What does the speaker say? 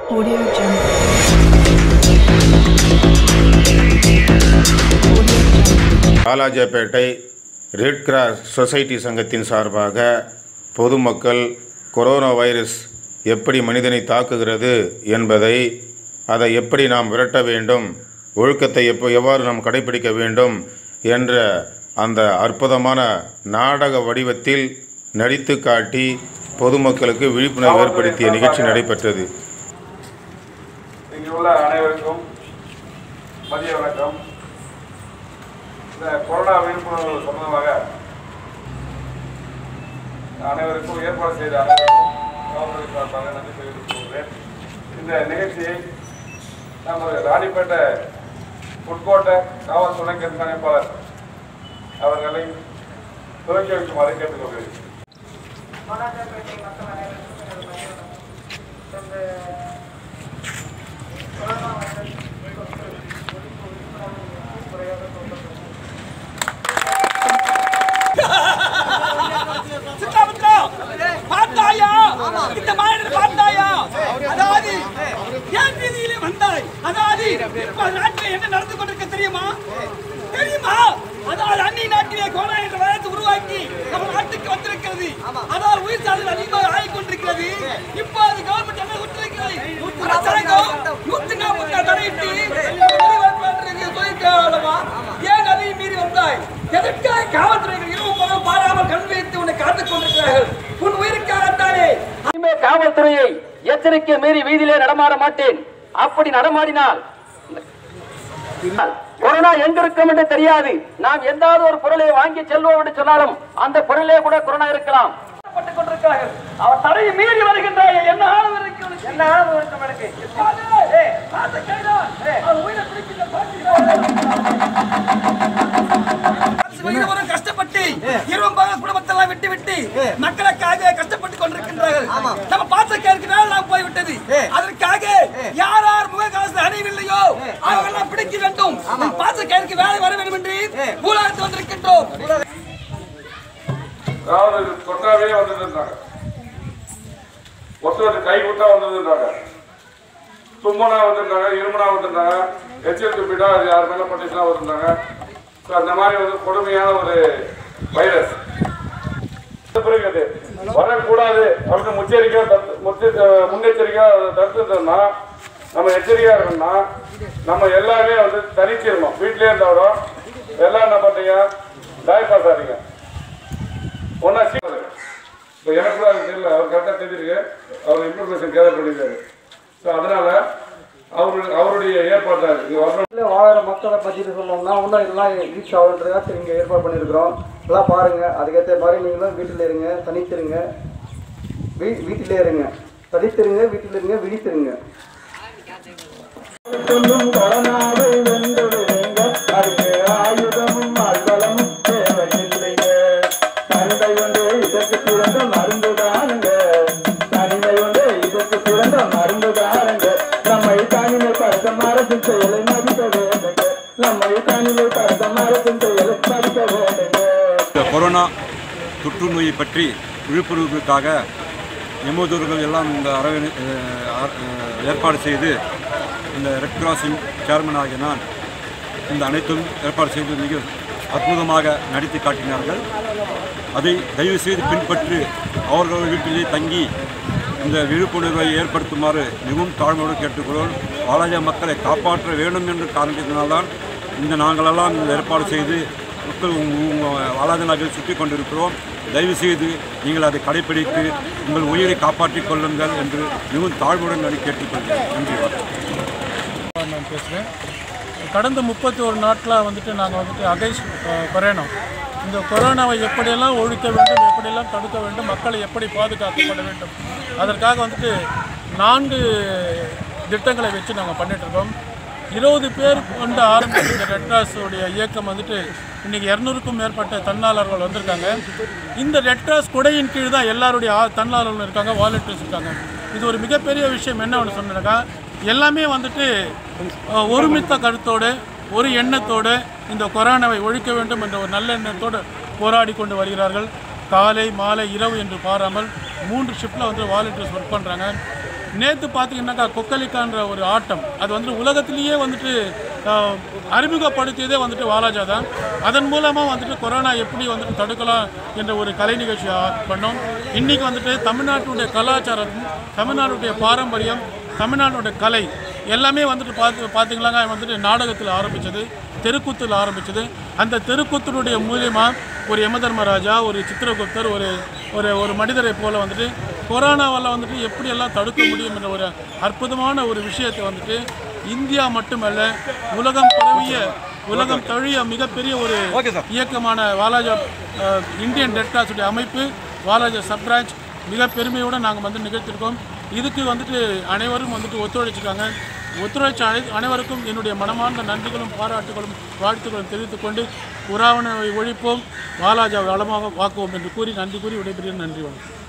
Audio Jungle. Audio Jungle. Walajapet red cross society சங்கத்தின் சார்பாக பொதுமக்கள் கொரோனா வைரஸ் எப்படி மனிதனை தாக்குகிறது என்பதை அதை எப்படி நாம் விரட்ட வேண்டும் ஒழுக்கத்தை எப்போ எவ்வாறு நாம் கடைபிடிக்க வேண்டும் என்ற அந்த அற்புதமான நாடக வடிவத்தில் நடித்து காட்டி பொதுமக்களுக்கு விழிப்புணர்வு ஏற்படுத்திய நிகழ்ச்சி நடைபெற்றது இங்கே உள்ள அனைவருக்கும் மதிய வணக்கம் இந்த கொரோனா விழிப்புணர்வு சம்பந்தமாக அனைவருக்கும் ஏற்பாடு செய்த அனைவருக்கும் காவல்துறை சார்பாக நன்றி தெரிவித்துக் கொள்கிறேன் இந்த நிகழ்ச்சியை நமது ராணிப்பேட்டை புட்கோட்டை காவல் துணை கண்காணிப்பாளர் அவர்களை துவக்கி வைக்குமாறு கேட்டுக்கொள்கிறேன் வாலாஜாப்பேட்டை மக்கள் அனைவருக்கும் எனது மதிய வணக்கம். இந்த கொரோனா வைரஸ் தொற்று ஒழிப்பு விழிப்புணர்வு முறையாக தோன்றப்பட்டது சித்தாபுத்திரா, பார்த்தாயா இந்த மாநில பார்த்தாயா அதாவது ஏன் வீதியிலே வந்தாய் அதாவது இப்ப நாட்டில் என்ன நடந்து கொண்டிருக்க தெரியுமா தெரியுமா அதாவது அந்நிய நாட்டிலே கொரோனா என்ற வைரஸ் உருவாக்கி நம்ம நாட்டுக்கு வந்திருக்கிறது அதாவது உயிர் சாதனை அதிகமாக ஆகிக் கொண்டிருக்கிறது இப்போ அது கவர்மெண்ட் என்ன விட்டிருக்கிறது அரசாங்கம் நூத்தி நாற்பத்தி நாலு தடையிட்டு சொல்லியிருக்காளவா ஏன் அதையும் மீறி வந்தாய் எதற்காக காவல்துறைகள் இரவு பகல் பாராமல் கண் வைத்து உன்னை காத்துக் கொண்டிருக்கிறார்கள் உன் உயிருக்காகத்தானே இனிமேல் காவல்துறையை எச்சரிக்கை மீறி வீதியிலே நடமாட மாட்டேன் அப்படி நடமாடினால் கொரோனா எங்க இருக்கும் என்று தெரியாது நாம் எந்தாவது ஒரு பொருளை வாங்கி செல்வோம் என்று சொன்னாலும் அந்த பொருளே கூட கொரோனா இருக்கலாம் பட்டுக் கொண்டிருக்கிறார்கள் அவர் தடையை மீறி வருகின்றாய் என்ன ஆளும் இருக்கு உனக்கு? என்ன ஆளும் இருக்கும் எனக்கு பாரு, பார்த்து கைதான். அவர் உயிரை பிடிக்கின்ற பாட்டு இருவரும் கஷ்டப்பட்டு இருவரும் பகல் குடும்பத்தெல்லாம் விட்டு விட்டு மக்களுக்காக கஷ்டப்பட்டு கொண்டிருக்கின்றார்கள் நம்ம பாசக்காருக்கு வேலை நாம் போய்விட்டது அதற்காக யார் யார் முகக்கவசம் அணியவில்லையோ அவர்களெல்லாம் பிடிக்க வேண்டும் பாசக்காருக்கு வேலை வர வேண்டும் என்று ஊழலுக்கு வந்திருக்கின்றோம் அதாவது தொட்டாவே வந்துருந்தாங்க ஒருத்தர் கை குத்தா வந்துருந்தாங்க தும்மனா வந்திருந்தாங்க இருமனா வந்திருந்தாங்க எச்சல் துப்பிட்டா அது யார் மேல பட்டுச்சுனா வந்திருந்தாங்க ஸோ அந்த மாதிரி வந்து கொடுமையான ஒரு வைரஸ் புரியுது வரக்கூடாது அப்படின்னு முச்சரிக்கையா தடுத்து- முச்ச- முன்னெச்சரிக்கையா தடுத்துட்டோம்னா நம்ம எச்சரிக்கையா இருக்கணும்னா நம்ம எல்லாமே வந்து தனிச்சிடணும் வீட்லயே இருந்தாலும் எல்லாம் என்ன பண்றீங்க டாய் பாஸ் ஆறீங்க ஒன்னா சீக்கிரம் இப்போ எனக்கு கூட அது தெரியல அவர் கரெக்டாக தெரிஞ்சிருக்கு அவர் இன்ஃபர்மேஷன் கேதர் பண்ணியிருக்காரு ஸோ அதனால அவரு அவருடைய ஏற்பாடு தான் இங்கே வரணும் இல்லை வாழற மக்களை பற்றிட்டு சொன்னோம்னா இன்னும் இதெல்லாம் ரீச் ஆகுன்றதுக்காக இங்கே ஏற்பாடு பண்ணியிருக்கிறோம் எல்லாம் பாருங்கள் அதுக்கேற்ற மாதிரி நீங்களும் வீட்டில் இருங்க தனித்திருங்க வீ வீட்டிலே இருங்க தனித்திருங்க வீட்டில் இருங்க விழித்திருங்க ஆயுதமும் அல்வலமும் தேவையில்லைங்க தந்தை ஒன்று இதற்கு சிறந்த மருந்து தானுங்க தனிமை ஒன்று இதற்கு சிறந்த மருந்து தானுங்க நம்மை தனிமைப்படுத்த அரசின் செயலை மதிக்க வேண்டுங்க நம்மை தனிமைப்படுத்த அரசின் செயலை மதிக்க வேண்டுங்க இந்த கொரோனா தொற்று நோயை பற்றி விழிப்புணர்வுக்காக எமோதூர்கள் எல்லாம் இந்த அரவணை அஹ், அஹ், ஏற்பாடு செய்து இந்த ரெட் கிராஸின் சேர்மன் ஆகிய நான் இந்த அனைத்தும் ஏற்பாடு செய்து மிக அற்புதமாக நடித்து காட்டினார்கள் அதை தயவு செய்து பின்பற்றி அவர்கள் வீட்டிலே தங்கி இந்த விழிப்புணர்வை ஏற்படுத்துமாறு மிகவும் தாழ்மையோடு கேட்டுக்கொள்வோம் வாலாஜா மக்களை காப்பாற்ற வேண்டும் என்று காரணத்தினால்தான் இந்த நாங்களெல்லாம் இந்த ஏற்பாடு செய்து மக்கள் வாலாஜா நகரில் சுற்றி கொண்டிருக்கிறோம் தயவு செய்து நீங்கள் அதை கடைபிடித்து உங்கள் உயிரை காப்பாற்றிக் கொள்ளுங்கள் என்று மிகவும் தாழ்மையுடன் நான் கேட்டுக்கொள்கிறேன் நன்றி வணக்கம் நான் பேசுகிறேன் கடந்த முப்பத்தி ஒரு நாட்களாக வந்துட்டு நாங்கள் வந்துட்டு அகைஸ் கொரோனா இந்த கொரோனாவை எப்படியெல்லாம் ஒழிக்க வேண்டும் எப்படியெல்லாம் தடுக்க வேண்டும் மக்களை எப்படி பாதுகாக்கப்பட வேண்டும் அதற்காக வந்துட்டு நான்கு திட்டங்களை வச்சு நாங்கள் பண்ணிகிட்ருக்கோம் இருபது பேர் கொண்டு ஆரம்பித்த இந்த ரெட் கிராஸுடைய இயக்கம் வந்துட்டு இன்றைக்கி இரநூறுக்கும் மேற்பட்ட தன்னாளர்கள் வந்திருக்காங்க இந்த ரெட் கிராஸ் குடையின் கீழ் தான் எல்லாருடைய ஆ- தன்னாளர்கள் இருக்காங்க வாலண்டியர்ஸ் இருக்காங்க இது ஒரு மிகப்பெரிய விஷயம் என்ன ஒன்று சொன்னாக்கா எல்லாமே வந்துட்டு அஹ், ஒருமித்த கருத்தோடு ஒரு எண்ணத்தோடு இந்த கொரோனாவை ஒழிக்க வேண்டும் என்ற ஒரு நல்ல எண்ணத்தோடு போராடி கொண்டு வருகிறார்கள் காலை மாலை இரவு என்று பாராமல் மூன்று ஷிஃப்ட்டில் வந்து வாலண்டியர்ஸ் ஒர்க் பண்ணுறாங்க நேற்று பார்த்தீங்கன்னாக்கா கொக்கலிக்கான்ற ஒரு ஆட்டம் அது வந்துட்டு உலகத்திலேயே வந்துட்டு ஆஹ், அறிமுகப்படுத்தியதே வந்துட்டு வாலாஜா தான் அதன் மூலமாக வந்துட்டு கொரோனா எப்படி வந்துட்டு தடுக்கலாம் என்ற ஒரு கலை நிகழ்ச்சி ஆ- பண்ணோம் இன்றைக்கி வந்துட்டு தமிழ்நாட்டுடைய கலாச்சாரம் தமிழ்நாட்டுடைய பாரம்பரியம் தமிழ்நாட்டுடைய கலை எல்லாமே வந்துட்டு பார்த்து பார்த்தீங்களாங்க வந்துட்டு நாடகத்தில் ஆரம்பித்தது தெருக்கூத்தில் ஆரம்பித்தது அந்த தெருக்கூத்தினுடைய மூலியமாக ஒரு யமதர்மராஜா ஒரு சித்திரகுப்தர் ஒரு ஒரு ஒரு மனிதரை போல வந்துட்டு கொரோனாவால் வந்துட்டு எப்படியெல்லாம் தடுக்க முடியும் என்ற ஒரு அற்புதமான ஒரு விஷயத்தை வந்துட்டு இந்தியா மட்டுமல்ல உலகம் பரவிய உலகம் தழிய மிகப்பெரிய ஒரு இயக்கமான வாலாஜா அஹ், இந்தியன் ரெட் கிராஸுடைய அமைப்பு வாலாஜா சப் பிரான்ச் மிக பெருமையோடு நாங்கள் வந்து நிகழ்த்திருக்கோம் இதுக்கு வந்துட்டு அனைவரும் வந்துட்டு ஒத்துழைச்சிருக்காங்க ஒத்துழைச்ச அனை அனைவருக்கும் என்னுடைய மனமார்ந்த நன்றிகளும் பாராட்டுகளும் வாழ்த்துக்களும் தெரிவித்துக் கொண்டு புறாவனை ஒழிப்போம் வாலாஜா வளமாக வாக்குவோம் என்று கூறி நன்றி கூறி விடைபெறுகிறேன் நன்றி வணக்கம்